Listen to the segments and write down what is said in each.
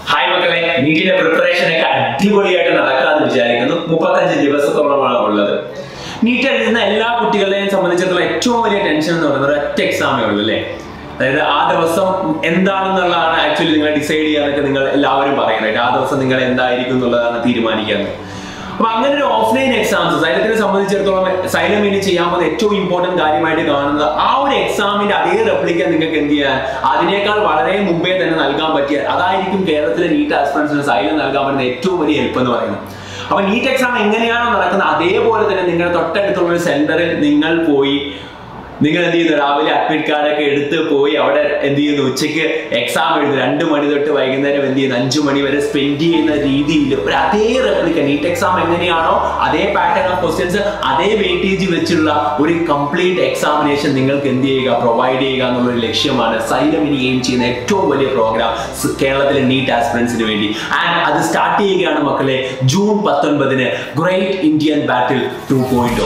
hi മക്കളെ നീറ്റിന്റെ preparation ഒക്കെ അടിപൊളിയായിട്ട് നടക്കാന്ന് വിചാരിക്കുന്നു മുപ്പത്തഞ്ച് ദിവസത്തോളമാണ് ഉള്ളത് നീറ്റ് എഴുതുന്ന എല്ലാ കുട്ടികളെയും സംബന്ധിച്ചിടത്തോളം ഏറ്റവും വലിയ ടെൻഷൻ എന്ന് പറയുന്നത് ഒറ്റ എക്സാമേ ഉള്ളൂ അല്ലേ അതായത് ആ ദിവസം എന്താണെന്നുള്ളതാണ് ആക്ച്വലി നിങ്ങൾ ഡിസൈഡ് ചെയ്യാനൊക്കെ നിങ്ങൾ എല്ലാവരും പറയുന്നത് ആ ദിവസം നിങ്ങൾ എന്തായിരിക്കും എന്നുള്ളതാണ് തീരുമാനിക്കുന്നത് അപ്പൊ അങ്ങനെ ഒരു ഓഫ്ലൈൻ എക്സാംസ് സൈലത്തിനെ സംബന്ധിച്ചിടത്തോളം സൈലം ഇനി ചെയ്യാൻ പോകുന്ന ഏറ്റവും ഇമ്പോർട്ടന്റ് കാര്യമായിട്ട് കാണുന്നത് ആ ഒരു എക്സാമിന്റെ അതേ റെപ്ലിക്ക നിങ്ങൾക്ക് എന്ത് ചെയ്യാൻ അതിനേക്കാൾ വളരെ മുമ്പേ തന്നെ നൽകാൻ പറ്റിയ അതായിരിക്കും കേരളത്തിലെ നീറ്റ് ആസ്പിറൻസിന് സൈലം നൽകാൻ പറ്റുന്ന ഏറ്റവും വലിയ ഹെൽപ്പ് എന്ന് പറയുന്നത് അപ്പൊ നീറ്റ് എക്സാം എങ്ങനെയാണോ നടക്കുന്നത് അതേപോലെ തന്നെ നിങ്ങളുടെ തൊട്ടടുത്തുള്ള ഒരു സെന്ററിൽ നിങ്ങൾ പോയി നിങ്ങൾ എന്ത് ചെയ്യുന്നു രാവിലെ അഡ്മിറ്റ് കാർഡൊക്കെ എടുത്ത് പോയി അവിടെ എന്ത് ചെയ്യുന്നു ഉച്ചയ്ക്ക് എക്സാം എഴുതുന്നു രണ്ട് മണി തൊട്ട് വൈകുന്നേരം എന്ത് ചെയ്യുന്നു അഞ്ചു മണി വരെ സ്പെൻഡ് ചെയ്യുന്ന രീതിയിൽ ഒരു അതേ റെപ്ലിക്ക നീറ്റ് എക്സാം എങ്ങനെയാണോ അതേ പാറ്റേൺ ഓഫ് ക്വസ്റ്റ്യൻസ് അതേ വെയിറ്റേജ് വെച്ചുള്ള ഒരു കംപ്ലീറ്റ് എക്സാമിനേഷൻ നിങ്ങൾക്ക് എന്ത് ചെയ്യുക പ്രൊവൈഡ് ചെയ്യുക എന്നുള്ള ഒരു ലക്ഷ്യമാണ് സൈലം ഇനി എയിം ചെയ്യുന്ന ഏറ്റവും വലിയ പ്രോഗ്രാം കേരളത്തിലെ നീറ്റ് ആസ്പിറൻസിന് വേണ്ടി ആൻഡ് അത് സ്റ്റാർട്ട് ചെയ്യുകയാണ് മക്കളെ ജൂൺ പത്തൊൻപതിന് great Indian battle two point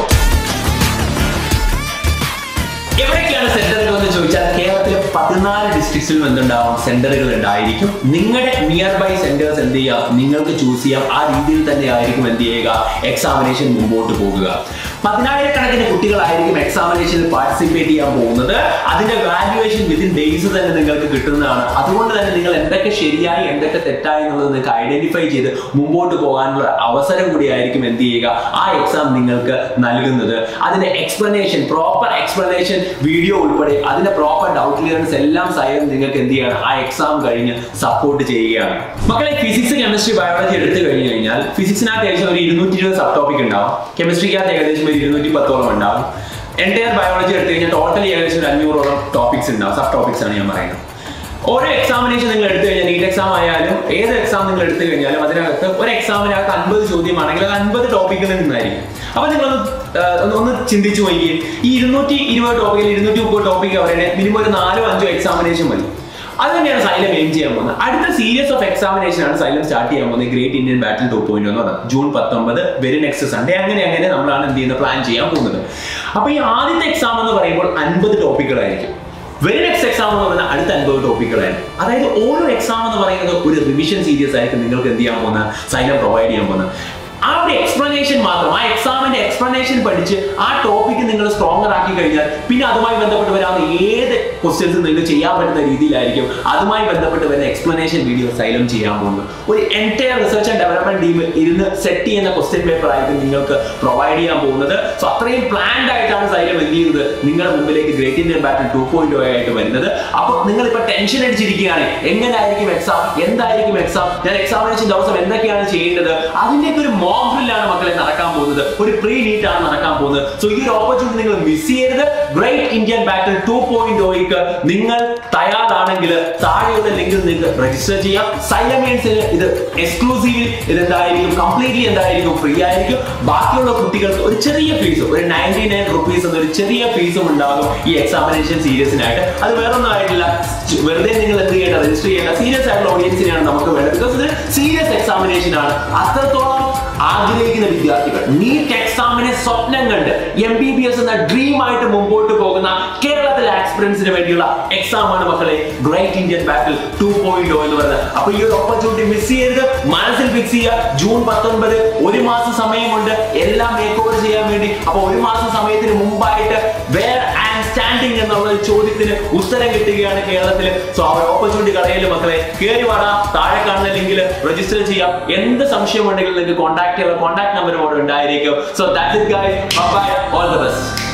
എവിടേക്കാണ് സെന്ററുകൾ എന്ന് ചോദിച്ചാൽ കേരളത്തിലെ പതിനാല് ഡിസ്ട്രിക്ട്സിൽ എന്തുണ്ടാവും സെന്ററുകൾ ഉണ്ടായിരിക്കും നിങ്ങളുടെ നിയർ ബൈ സെന്റേഴ്സ് എന്ത് ചെയ്യാം നിങ്ങൾക്ക് ചൂസ് ചെയ്യാം ആ രീതിയിൽ തന്നെ ആയിരിക്കും എന്ത് ചെയ്യുക എക്സാമിനേഷൻ മുമ്പോട്ട് പോകുക പതിനായിരക്കണക്കിന് കുട്ടികളായിരിക്കും എക്സാമിനേഷനിൽ പാർട്ടിസിപ്പേറ്റ് ചെയ്യാൻ പോകുന്നത് അതിന്റെ വാല്യുവേഷൻ വിത്തിൻ ഡേയ്സ് തന്നെ നിങ്ങൾക്ക് കിട്ടുന്നതാണ് അതുകൊണ്ട് തന്നെ നിങ്ങൾ എന്തൊക്കെ ശരിയായി എന്തൊക്കെ തെറ്റായി എന്നുള്ളത് നിങ്ങൾക്ക് ഐഡന്റിഫൈ ചെയ്ത് മുമ്പോട്ട് പോകാനുള്ള അവസരം കൂടി ആയിരിക്കും എന്ത് ചെയ്യുക ആ എക്സാം നിങ്ങൾക്ക് നൽകുന്നത് അതിന്റെ എക്സ്പ്ലനേഷൻ പ്രോപ്പർ എക്സ്പ്ലനേഷൻ വീഡിയോ ഉൾപ്പെടെ അതിന്റെ പ്രോപ്പർ ഡൗട്ട് ക്ലിയറൻസ് എല്ലാം സൈലം നിങ്ങൾക്ക് എന്ത് ചെയ്യണം ആ എക്സാം കഴിഞ്ഞ് സപ്പോർട്ട് ചെയ്യുകയാണ് മക്കളെ ഫിസിക്സ് കെമിസ്ട്രി ബയോളജി എടുത്തു കഴിഞ്ഞു കഴിഞ്ഞാൽ ഫിസിക്സിനകത്ത് ഏകദേശം ഒരു ഇരുന്നൂറ്റി ഇരുപത് സബ് ടോപ്പിക് ഉണ്ടാവും കെമിസ്ട്രിക്കകത്ത് ഏകദേശം ഒരു ഇരുന്നൂറ്റി പത്തോളം ഉണ്ടാവും എൻറ്റയർ ബയോളജി എടുത്തു കഴിഞ്ഞാൽ ടോട്ടലി ഏകദേശം ഒരു അഞ്ഞൂറോളം ടോപ്പിക്സ് ഉണ്ടാവും സബ് ടോപ്പിക്സ് ആണ് ഞാൻ പറയുന്നത് ഓരോ എക്സാമിനേഷൻ നിങ്ങൾ എടുത്തു കഴിഞ്ഞാൽ നീറ്റ് എക്സാം ആയാലും ഏത് എക്സാം നിങ്ങൾ എടുത്തു കഴിഞ്ഞാലും അതിനകത്ത് ഒരു എക്സാമിനകത്ത് അൻപത് ചോദ്യമാണെങ്കിൽ അത് അൻപത് ടോപ്പിക്കിൽ നിന്നായിരിക്കും അപ്പൊ നിങ്ങളൊന്ന് ആഹ്, ഒന്ന് ഒന്ന് ചിന്തിച്ചു നോക്കി ഈ ഇരുന്നൂറ്റി ഇരുപത് ടോപ്പിക്കിൽ ഇരുന്നൂറ്റി മുപ്പത് ടോപ്പിക്ക് അവരുടെ മിനിമം ഒരു നാലോ അഞ്ചോ എക്സാമിനേഷൻ മതി അത് തന്നെയാണ് സൈലം എയിം ചെയ്യാൻ പോകുന്നത് അടുത്ത സീരീസ് ഓഫ് എക്സാമിനേഷൻ ആണ് സൈലം സ്റ്റാർട്ട് ചെയ്യാൻ പോകുന്നത് great Indian battle two point എന്ന് പറയുന്നത് ജൂൺ പത്തൊമ്പത് വെരി നെക്സ്റ്റ് സൺഡേ അങ്ങനെ അങ്ങനെ നമ്മളാണ് എന്ത് ചെയ്യുന്നത് പ്ലാൻ ചെയ്യാൻ പോകുന്നത് അപ്പൊ ഈ ആദ്യത്തെ എക്സാം എന്ന് പറയുമ്പോൾ അൻപത് ടോപ്പിക്കുകളായിരിക്കും വെരി നെക്സ്റ്റ് എക്സാം എന്ന് പറയുന്നത് അടുത്ത അൻപത് ടോപ്പിക്കുകളായിരിക്കും അതായത് ഓരോ എക്സാം എന്ന് പറയുന്നത് ഒരു റിവിഷൻ സീരീസ് ആയിരിക്കും നിങ്ങൾക്ക് എന്ത് ചെയ്യാൻ പോകുന്നത് സൈലം പ്രൊവൈഡ് ചെയ്യാൻ പോകുന്നത് ആ ഒരു എക്സ്പ്ലനേഷൻ മാത്രം ആ എക്സാമിന്റെ എക്സ്പ്ലനേഷൻ പഠിച്ച് ആ ടോപ്പിക്ക് നിങ്ങൾ സ്ട്രോങ്ങർ ആക്കി കഴിഞ്ഞാൽ പിന്നെ അതുമായി ബന്ധപ്പെട്ട് വരാവുന്ന ഏത് ക്വസ്റ്റ്യൻസ് നിങ്ങൾക്ക് ചെയ്യാൻ പറ്റുന്ന രീതിയിലായിരിക്കും അതുമായി ബന്ധപ്പെട്ട് വരുന്ന എക്സ്പ്ലനേഷൻ വീഡിയോ സൈലം ചെയ്യാൻ പോകുന്നത് ഒരു entire research and development team ഇരുന്ന് സെറ്റ് ചെയ്യുന്ന ക്വസ്റ്റ്യൻ പേപ്പർ ആയിരിക്കും നിങ്ങൾക്ക് പ്രൊവൈഡ് ചെയ്യാൻ പോകുന്നത് സോ അത്രയും പ്ലാൻഡ് ആയിട്ടാണ് സൈലം എന്ത് ചെയ്യുന്നത് നിങ്ങളുടെ മുമ്പിലേക്ക് great Indian battle two point ആയിട്ട് വരുന്നത് അപ്പോൾ നിങ്ങൾ ഇപ്പൊ ടെൻഷൻ അടിച്ചിരിക്കുകയാണ് എങ്ങനെയായിരിക്കും എക്സാം എന്തായിരിക്കും എക്സാം ഞാൻ എക്സാമിനേഷൻ ദിവസം എന്തൊക്കെയാണ് ചെയ്യേണ്ടത് അതിന്റെയൊക്കെ ഒരു മോക്ക് ഡ്രില്ലാണ് മക്കളെ നടക്കാൻ പോകുന്നത് ഒരു പ്രീ നീറ്റ് ആണ് നടക്കാൻ പോകുന്നത് സോ ഈ ഒരു ഓപ്പർച്യൂണിറ്റി നിങ്ങൾ മിസ് ചെയ്യരുത് great Indian battle two point ഓയ്ക്ക് നിങ്ങൾ തയ്യാറാണെങ്കിൽ താഴെയുള്ള ലിങ്കിൽ നിങ്ങൾക്ക് രജിസ്റ്റർ ചെയ്യാം സൈലമേൻസിൽ ഇത് എക്സ്ക്ലൂസീവ് ഇത് എന്തായിരിക്കും കംപ്ലീറ്റ്ലി എന്തായിരിക്കും ഫ്രീ ആയിരിക്കും ബാക്കിയുള്ള കുട്ടികൾക്ക് ഒരു ചെറിയ ഫീസ് ഒരു നയൻറ്റി നയൻ റുപ്പീസ് എന്നൊരു ചെറിയ ഫീസും ഉണ്ടാകും ഈ എക്സാമിനേഷൻ സീരിയസിനായിട്ട് അത് വേറൊന്നും ആയിട്ടില്ല വെറുതെ നിങ്ങൾ എന്ത് ചെയ്യേണ്ട രജിസ്റ്റർ ചെയ്യേണ്ട സീരിയസ് ആയിട്ടുള്ള ഓഡിയൻസിനെയാണ് നമുക്ക് വേണ്ടത് ബിക്കോസ് ഇത് സീരിയസ് എക്സാമിനേഷൻ ആണ് അത്രത്തോളം ആഗ്രഹിക്കുന്ന വിദ്യാർത്ഥികൾ നീറ്റ് എക്സാമിനെ സ്വപ്നം കണ്ട് എം ബി ബി എസ് എന്ന ഡ്രീം ആയിട്ട് മുമ്പോട്ട് പോകുന്ന കേരളത്തിലെ എക്സ്പീരിയൻസിന് വേണ്ടിയുള്ള എക്സാം ആണ് മക്കളെ great Indian battle two point എന്ന് പറയുന്നത് അപ്പൊ ഈ ഒരു ഓപ്പർച്യൂണിറ്റി മിസ് ചെയ്യരുത് മനസ്സിൽ ഫിക്സ് ചെയ്യുക ജൂൺ പത്തൊൻപത് ഒരു മാസം സമയമുണ്ട് എല്ലാം മേക്ക് ഓവർ ചെയ്യാൻ വേണ്ടി അപ്പൊ ഒരു മാസം സമയത്തിന് മുമ്പായിട്ട് വേർ ആൻഡ് സ്റ്റാൻഡിങ് എന്നുള്ള ഒരു ചോദ്യത്തിന് ഉത്തരം കിട്ടുകയാണ് കേരളത്തിൽ സോ ആ ഒരു ഓപ്പർച്യൂണിറ്റി കളയല് മക്കളെ കയറി വാടാ താഴെ കാണുന്ന ലിങ്കിൽ രജിസ്റ്റർ ചെയ്യാം എന്ത് സംശയം ഉണ്ടെങ്കിലും നിങ്ങൾക്ക് കോൺടാക്ട് ചെയ്യാൻ കോൺടാക്ട് നമ്പർ ഇവിടെ ഉണ്ടായിരിക്കും so that's it guys bye all the best